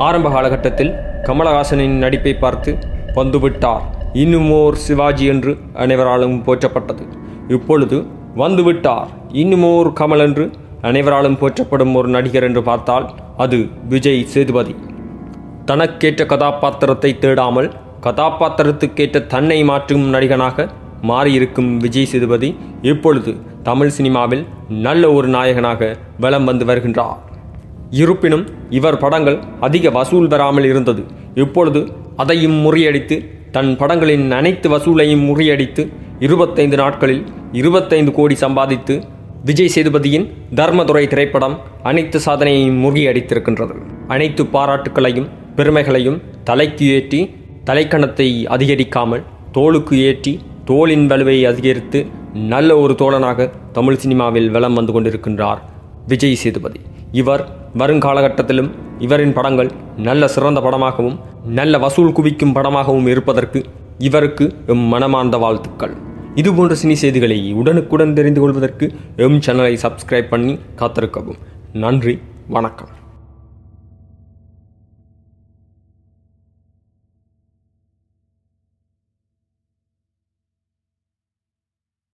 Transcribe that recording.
ஆரம்ப காலகட்டத்தில் கமலஹாசனின் நடிப்பை பார்த்து வந்துவிட்டார் இன்னுமோர் சிவாஜி என்று அனைவராலும் போற்றப்பட்டது இப்பொழுது வந்துவிட்டார் இன்னுமோர் கமல் என்று அனைவராலும் போற்றப்படும் ஒரு நடிகர் என்று பார்த்தால் அது விஜய் சேதுபதி தனக்கேற்ற கதாபாத்திரத்தை தேடாமல் கதாபாத்திரத்துக்கேற்ற தன்னை மாற்றும் நடிகனாக மாறியிருக்கும் விஜய் சேதுபதி இப்பொழுது தமிழ் சினிமாவில் நல்ல ஒரு நாயகனாக வலம் வந்து வருகின்றார் இருப்பினும் இவர் படங்கள் அதிக வசூல் பெறாமல் இருந்தது இப்பொழுது அதையும் முறியடித்து தன் படங்களின் அனைத்து வசூலையும் முறியடித்து இருபத்தைந்து நாட்களில் இருபத்தைந்து கோடி சம்பாதித்து விஜய் சேதுபதியின் தர்மதுரை திரைப்படம் அனைத்து சாதனையையும் முறியடித்திருக்கின்றது அனைத்து பாராட்டுக்களையும் பெருமைகளையும் தலைக்கு ஏற்றி தலைக்கணத்தை அதிகரிக்காமல் தோளுக்கு ஏற்றி தோளின் வலுவை அதிகரித்து நல்ல ஒரு தோழனாக தமிழ் சினிமாவில் வலம் வந்து கொண்டிருக்கின்றார் விஜய் சேதுபதி இவர் வருங்காலகட்டத்திலும் இவரின் படங்கள் நல்ல சிறந்த படமாகவும் நல்ல வசூல் குவிக்கும் படமாகவும் இருப்பதற்கு இவருக்கு எம் மனமார்ந்த வாழ்த்துக்கள் இதுபோன்ற சினி செய்திகளை உடனுக்குடன் தெரிந்து கொள்வதற்கு எம் சேனலை சப்ஸ்கிரைப் பண்ணி காத்திருக்கவும் நன்றி வணக்கம்